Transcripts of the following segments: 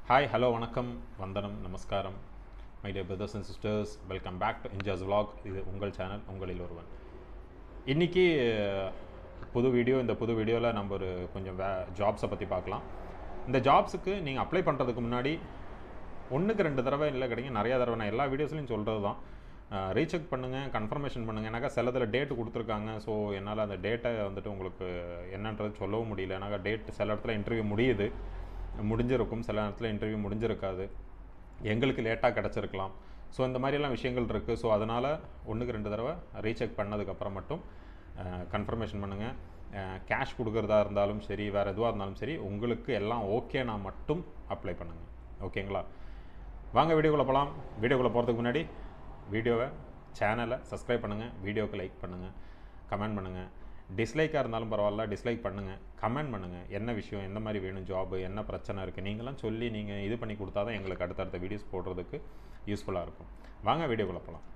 hi hello வணக்கம் வந்தனம் நமஸ்காரம் my dear brothers and sisters welcome back to Injaz vlog இது உங்கள் சேனல் உங்களில் ஒருவன் இன்றைக்கி புது வீடியோ இந்த புது வீடியோவில் நம்ம ஒரு கொஞ்சம் வே ஜாப்ஸை பற்றி பார்க்கலாம் இந்த ஜாப்ஸுக்கு நீங்கள் அப்ளை பண்ணுறதுக்கு முன்னாடி ஒன்றுக்கு ரெண்டு தடவை இல்லை கிடைக்கும் நிறையா தடவை நான் எல்லா வீடியோஸ்லையும் சொல்கிறது தான் ரீசெக் பண்ணுங்கள் கன்ஃபர்மேஷன் பண்ணுங்கள் ஏன்னாக்கா சிலதில் டேட்டு கொடுத்துருக்காங்க ஸோ என்னால் அந்த டேட்டை வந்துட்டு உங்களுக்கு என்னன்றது சொல்லவும் முடியல ஏன்னாக்கா டேட் சில இடத்துல இன்டர்வியூ முடியுது முடிஞ்சிருக்கும் சில இடத்துல இன்டர்வியூ முடிஞ்சிருக்காது எங்களுக்கு லேட்டாக கிடச்சிருக்கலாம் ஸோ இந்த மாதிரியெல்லாம் விஷயங்கள் இருக்குது ஸோ அதனால் ஒன்றுக்கு ரெண்டு தடவை ரீசெக் பண்ணதுக்கப்புறம் மட்டும் கன்ஃபர்மேஷன் பண்ணுங்கள் கேஷ் கொடுக்குறதா இருந்தாலும் சரி வேறு எதுவாக இருந்தாலும் சரி உங்களுக்கு எல்லாம் ஓகேனா மட்டும் அப்ளை பண்ணுங்கள் ஓகேங்களா வாங்க வீடியோக்குள்ளே போகலாம் வீடியோக்குள்ளே போகிறதுக்கு முன்னாடி வீடியோவை சேனலை சப்ஸ்கிரைப் பண்ணுங்கள் வீடியோக்கு லைக் பண்ணுங்கள் கமெண்ட் பண்ணுங்கள் டிஸ்லைக்காக இருந்தாலும் பரவாயில்ல டிஸ்லைக் பண்ணுங்கள் கமெண்ட் பண்ணுங்கள் என்ன விஷயம் எந்த மாதிரி வேணும் ஜாபு என்ன பிரச்சனை இருக்குது நீங்களாம் சொல்லி நீங்கள் இது பண்ணி கொடுத்தா தான் எங்களுக்கு அடுத்தடுத்த வீடியோஸ் போடுறதுக்கு யூஸ்ஃபுல்லாக இருக்கும் வாங்க வீடியோக்குள்ளே போகலாம்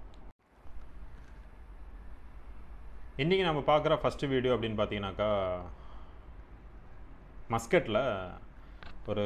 இன்றைக்கி நம்ம பார்க்குற ஃபஸ்ட்டு வீடியோ அப்படின்னு பார்த்தீங்கன்னாக்கா மஸ்கட்டில் ஒரு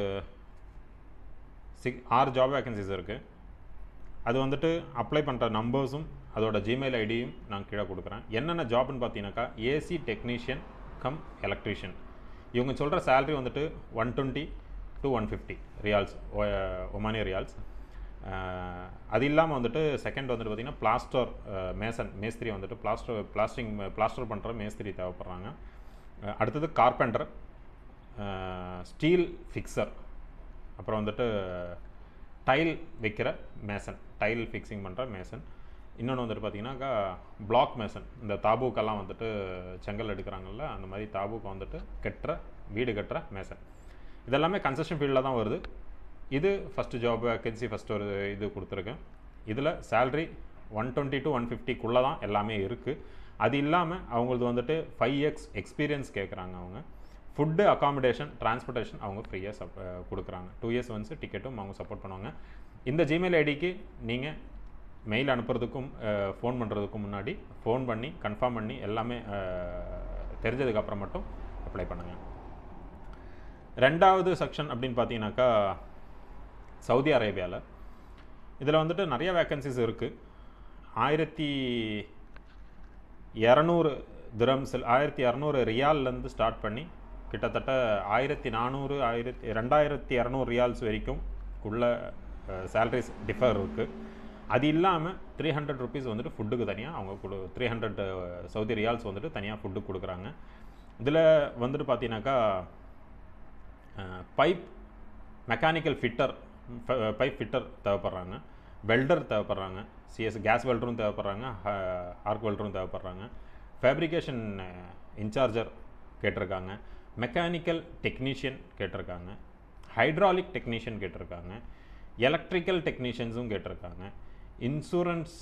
சிக் ஆறு ஜாப் வேக்கன்சிஸ் இருக்குது அது வந்துட்டு அப்ளை பண்ணுற நம்பர்ஸும் அதோட ஜிமெயில் ஐடியும் நான் கீழே கொடுக்குறேன் என்னென்ன ஜாப்னு பார்த்தீங்கன்னாக்கா ஏசி டெக்னீஷியன் கம் எலக்ட்ரீஷியன் இவங்க சொல்கிற சேலரி வந்துட்டு one twenty to one fifty riyals ஒமானிய ரியால்ஸ் அது இல்லாமல் வந்துட்டு செகண்ட் வந்துட்டு பார்த்திங்கன்னா பிளாஸ்டர் மேசன் மேஸ்திரி வந்துட்டு பிளாஸ்டர் பிளாஸ்டிங் பிளாஸ்டர் பண்ணுற மேஸ்திரி தேவைப்படுறாங்க அடுத்தது கார்பெண்டர் ஸ்டீல் ஃபிக்சர் அப்புறம் வந்துட்டு டைல் வைக்கிற மேசன் டைல் ஃபிக்ஸிங் பண்ணுற மேசன் இன்னொன்று வந்துட்டு பார்த்தீங்கன்னாக்கா பிளாக் மேசன் இந்த தாபூக்கெல்லாம் வந்துட்டு செங்கல் எடுக்கிறாங்கல்ல அந்த மாதிரி தாபூக்கு வந்துட்டு கட்டுற வீடு கட்டுற மேசன் இதெல்லாமே கன்ஸ்ட்ரக்ஷன் ஃபீல்டில் தான் வருது இது ஃபஸ்ட்டு ஜாப் வேக்கன்சி ஃபஸ்ட்டு ஒரு இது கொடுத்துருக்கேன் இதில் salary one twenty to one ஃபிஃப்டிக்குள்ளே தான் எல்லாமே இருக்குது அது இல்லாமல் அவங்களது வந்துட்டு ஃபைவ் இயர்ஸ் எக்ஸ்பீரியன்ஸ் கேட்குறாங்க அவங்க ஃபுட்டு அகாமடேஷன் டிரான்ஸ்போர்ட்டேஷன் அவங்க ஃப்ரீயாக சப் கொடுக்குறாங்க டூ இயர்ஸ் ஒன்ஸ் டிக்கெட்டும் அவங்க சப்போர்ட் பண்ணுவாங்க இந்த ஜிமெயில் ஐடிக்கு நீங்கள் மெயில் அனுப்புறதுக்கும் ஃபோன் பண்ணுறதுக்கும் முன்னாடி ஃபோன் பண்ணி கன்ஃபார்ம் பண்ணி எல்லாமே தெரிஞ்சதுக்கப்புறம் மட்டும் அப்ளை பண்ணுங்கள் ரெண்டாவது செக்ஷன் அப்படின்னு பார்த்தீங்கன்னாக்கா சவுதி அரேபியாவில் இதில் வந்துட்டு நிறைய வேக்கன்சிஸ் இருக்குது ஆயிரத்தி இரநூறு திரம்ஸில் ஆயிரத்தி இரநூறு ரியால்லேருந்து ஸ்டார்ட் பண்ணி கிட்டத்தட்ட ஆயிரத்தி நானூறு ஆயிரத்தி ரெண்டாயிரத்தி இரநூறு ரியால்ஸ் வரைக்கும் உள்ள சேலரிஸ் டிஃபர் இருக்குது அது இல்லாமல் த்ரீ ஹண்ட்ரட் ருபீஸ் வந்துட்டு ஃபுட்டுக்கு தனியாக அவங்க கொடு த்ரீ ஹண்ட்ரட் சவுதி ரியால்ஸ் வந்துட்டு தனியாக ஃபுட்டு கொடுக்குறாங்க இதில் வந்துட்டு பார்த்தீங்கன்னாக்கா pipe mechanical fitter pipe fitter தேவைப்படுறாங்க வெல்டர் தேவைப்படுறாங்க சிஎஸ் கேஸ் வெல்டரும் தேவைப்படுறாங்க ஆர்க் வெல்டரும் தேவைப்படுறாங்க ஃபேப்ரிகேஷன் இன்சார்ஜர் கேட்டிருக்காங்க மெக்கானிக்கல் டெக்னீஷியன் கேட்டிருக்காங்க ஹைட்ராலிக் டெக்னீஷியன் கேட்டிருக்காங்க எலக்ட்ரிக்கல் டெக்னீஷியன்ஸும் கேட்டிருக்காங்க இன்சூரன்ஸ்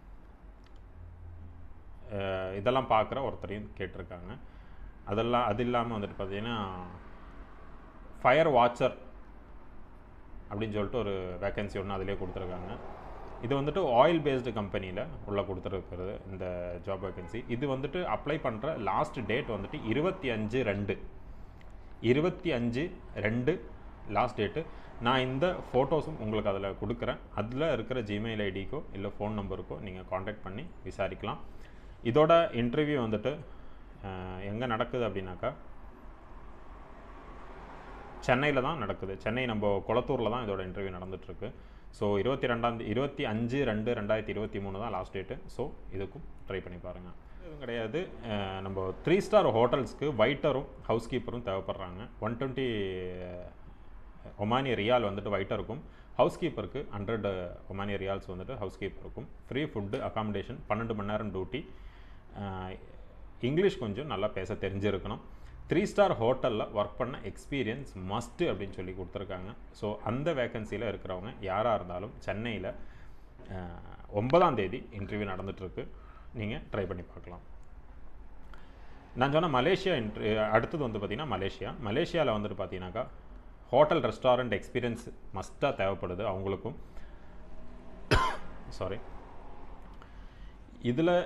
இதெல்லாம் பார்க்குற ஒருத்தரையும் கேட்டிருக்காங்க அதெல்லாம் அது இல்லாமல் வந்துட்டு பார்த்தீங்கன்னா ஃபயர் வாட்சர் அப்படின்னு சொல்லிட்டு ஒரு வேக்கன்சி ஒன்று அதிலே கொடுத்துருக்காங்க இது வந்துட்டு ஆயில் பேஸ்டு கம்பெனியில் உள்ள கொடுத்துருக்கிறது இந்த ஜாப் வேக்கன்சி இது வந்துட்டு அப்ளை பண்ணுற லாஸ்ட் டேட் வந்துட்டு இருபத்தி அஞ்சு ரெண்டு இருபத்தி அஞ்சு ரெண்டு லாஸ்ட் டேட்டு நான் இந்த ஃபோட்டோஸும் உங்களுக்கு அதில் கொடுக்குறேன் அதில் இருக்கிற ஜிமெயில் ஐடிக்கோ இல்லை ஃபோன் நம்பருக்கோ நீங்கள் காண்டாக்ட் பண்ணி விசாரிக்கலாம் இதோட இன்டர்வியூ வந்துட்டு எங்கே நடக்குது அப்படின்னாக்கா சென்னையில் தான் நடக்குது சென்னை நம்ம குளத்தூரில் தான் இதோட இன்டர்வியூ நடந்துகிட்ருக்கு ஸோ இருபத்தி ரெண்டாம் இருபத்தி அஞ்சு ரெண்டு ரெண்டாயிரத்தி இருபத்தி மூணு தான் லாஸ்ட் டேட்டு ஸோ இதுக்கும் ட்ரை பண்ணி பாருங்கள் எதுவும் கிடையாது நம்ம த்ரீ ஸ்டார் ஹோட்டல்ஸ்க்கு வைட்டரும் ஹவுஸ் கீப்பரும் தேவைப்படுறாங்க ஒன் டுவெண்ட்டி ஒமானிய ரியால் வந்துட்டு வைட்டருக்கும் ஹவுஸ் கீப்பருக்கு ஹண்ட்ரட் ஒமானிய ரியால்ஸ் வந்துட்டு ஹவுஸ் கீப்பருக்கும் ஃப்ரீ ஃபுட்டு அகாமடேஷன் பன்னெண்டு மணி நேரம் டியூட்டி இங்கிலீஷ் கொஞ்சம் நல்லா பேச தெரிஞ்சிருக்கணும் த்ரீ ஸ்டார் ஹோட்டலில் ஒர்க் பண்ண எக்ஸ்பீரியன்ஸ் மஸ்ட்டு அப்படின்னு சொல்லி கொடுத்துருக்காங்க ஸோ அந்த வேக்கன்சியில் இருக்கிறவங்க யாராக இருந்தாலும் சென்னையில் ஒன்பதாம் தேதி இன்டர்வியூ நடந்துகிட்ருக்கு நீங்கள் ட்ரை பண்ணி பார்க்கலாம் நான் சொன்ன மலேசியா இன்ட்ரி அடுத்தது வந்து பார்த்திங்கன்னா மலேசியா மலேசியாவில் வந்துட்டு பார்த்தீங்கன்னாக்கா ஹோட்டல் ரெஸ்டாரண்ட் எக்ஸ்பீரியன்ஸ் மஸ்ட்டாக தேவைப்படுது அவங்களுக்கும் சாரி இதில்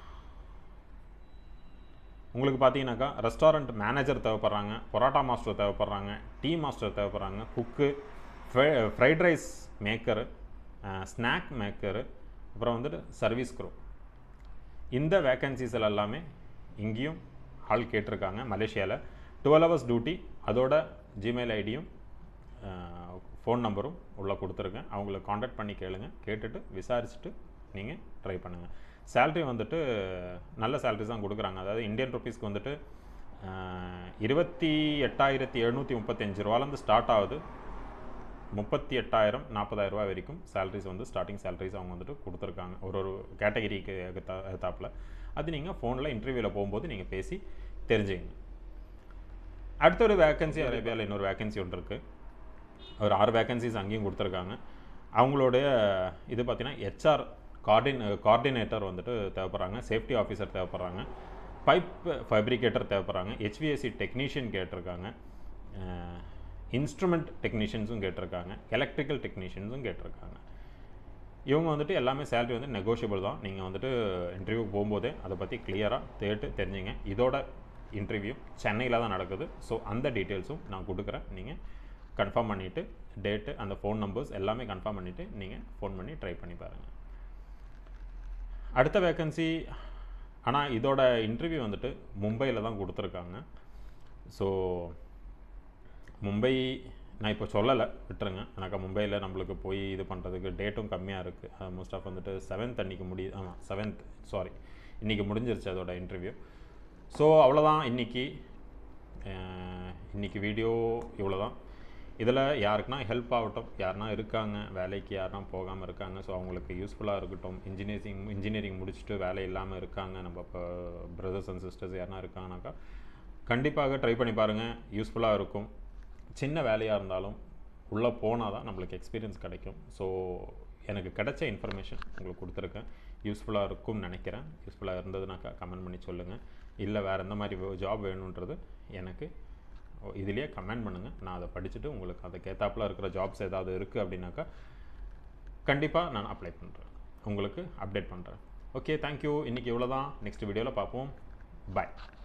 உங்களுக்கு பார்த்தீங்கன்னாக்கா ரெஸ்டாரண்ட் மேனேஜர் தேவைப்படுறாங்க பரோட்டா மாஸ்டர் தேவைப்படுறாங்க டீ மாஸ்டர் தேவைப்படுறாங்க cook fried rice maker snack maker அப்புறம் வந்துட்டு சர்வீஸ் க்ரூ இந்த வேக்கன்சிஸில் எல்லாமே இங்கேயும் ஆள் கேட்டிருக்காங்க மலேசியாவில் டுவெல் ஹவர்ஸ் டியூட்டி அதோட ஜிமெயில் ஐடியும் ஃபோன் நம்பரும் உள்ளே கொடுத்துருக்கேன் அவங்கள காண்டாக்ட் பண்ணி கேளுங்க கேட்டுட்டு விசாரிச்சுட்டு நீங்கள் ட்ரை பண்ணுங்கள் சேல்ரி வந்துட்டு நல்ல சேலரிஸ் தான் கொடுக்குறாங்க அதாவது இந்தியன் ருபீஸ்க்கு வந்துட்டு அஹ், இருபத்தி எட்டாயிரத்தி எழுநூற்றி முப்பத்தஞ்சு ரூபாலேருந்து ஸ்டார்ட் ஆகுது முப்பத்தி எட்டாயிரம் நாற்பதாயிரம் ரூபாய் வரைக்கும் சேலரிஸ் வந்து ஸ்டார்டிங் சேலரிஸ் அவங்க வந்துட்டு கொடுத்துருக்காங்க ஒரு ஒரு கேட்டகரிக்கு ஏத்தாப்பில் அது நீங்கள் ஃபோனில் இன்டர்வியூவில் போகும்போது நீங்கள் பேசி தெரிஞ்சுங்க அடுத்த ஒரு வேக்கன்சி அரேபியாவில் இன்னொரு வேக்கன்சி ஒன்று இருக்குது ஒரு ஆறு வேக்கன்சிஸ் அங்கேயும் கொடுத்துருக்காங்க அவங்களுடைய இது பார்த்தீங்கன்னா ஹெச்ஆர் கார்டின் கார்டினேட்டர் வந்துட்டு தேவைப்படுறாங்க சேஃப்டி ஆஃபீஸர் தேவைப்படுறாங்க பைப் ஃபேப்ரிகேட்டர் தேவைப்படுறாங்க ஹெச்விஎஸ்சி டெக்னீஷியன் கேட்டிருக்காங்க இன்ஸ்ட்ருமெண்ட் டெக்னீஷியன்ஸும் கேட்டிருக்காங்க எலக்ட்ரிக்கல் டெக்னீஷியன்ஸும் கேட்டிருக்காங்க இவங்க வந்துட்டு எல்லாமே சேலரி வந்து நெகோஷியபிள் தான் நீங்கள் வந்துட்டு இன்டர்வியூக்கு போகும்போதே அதை பற்றி கிளியராக கேட்டு தெரிஞ்சுங்க இதோட இன்டர்வியூ சென்னையில் தான் நடக்குது ஸோ அந்த டீட்டெயில்ஸும் நான் கொடுக்குறேன் நீங்கள் கன்ஃபார்ம் பண்ணிவிட்டு டேட்டு அந்த ஃபோன் நம்பர்ஸ் எல்லாமே கன்ஃபார்ம் பண்ணிவிட்டு நீங்கள் ஃபோன் பண்ணி ட்ரை பண்ணி பாருங்கள் அடுத்த வேக்கன்சி ஆனால் இதோட இன்டர்வியூ வந்துட்டு மும்பையில் தான் கொடுத்துருக்காங்க ஸோ மும்பை நான் இப்போ சொல்லலை விட்டுருங்க எனக்கு மும்பையில் நம்மளுக்கு போய் இது பண்ணுறதுக்கு டேட்டும் கம்மியாக இருக்குது மோஸ்ட் ஆஃப் வந்துட்டு செவன்த் அன்றைக்கி முடி ஆமாம் செவன்த் சாரி இன்றைக்கி முடிஞ்சிருச்சு அதோட இன்டர்வியூ ஸோ அவ்வளோதான் இன்றைக்கி இன்றைக்கி வீடியோ இவ்வளோ தான் இதில் யாருக்குனா ஹெல்ப் ஆகட்டும் யாருனா இருக்காங்க வேலைக்கு யாருனா போகாமல் இருக்காங்க ஸோ அவங்களுக்கு யூஸ்ஃபுல்லாக இருக்கட்டும் இன்ஜினியரிங் இன்ஜினியரிங் முடிச்சுட்டு வேலை இல்லாமல் இருக்காங்க நம்ம இப்போ பிரதர்ஸ் அண்ட் சிஸ்டர்ஸ் யாருனா இருக்காங்கனாக்கா கண்டிப்பாக ட்ரை பண்ணி பாருங்கள் யூஸ்ஃபுல்லாக இருக்கும் சின்ன வேலையாக இருந்தாலும் உள்ளே போனால் தான் நம்மளுக்கு எக்ஸ்பீரியன்ஸ் கிடைக்கும் ஸோ எனக்கு கிடைச்ச இன்ஃபர்மேஷன் உங்களுக்கு கொடுத்துருக்கேன் யூஸ்ஃபுல்லாக இருக்கும்னு நினைக்கிறேன் யூஸ்ஃபுல்லாக இருந்ததுனாக்கா கமெண்ட் பண்ணி சொல்லுங்கள் இல்லை வேறு எந்த மாதிரி ஜாப் வேணுன்றது எனக்கு இதுலேயே கமெண்ட் பண்ணுங்கள் நான் அதை படிச்சுட்டு உங்களுக்கு அதுக்கேற்றாப்புல இருக்கிற ஜாப்ஸ் ஏதாவது இருக்குது அப்படின்னாக்கா கண்டிப்பாக நான் அப்ளை பண்ணுறேன் உங்களுக்கு அப்டேட் பண்ணுறேன் ஓகே தேங்க்யூ இன்றைக்கி இவ்வளோ தான் நெக்ஸ்ட் வீடியோவில் பார்ப்போம் பாய்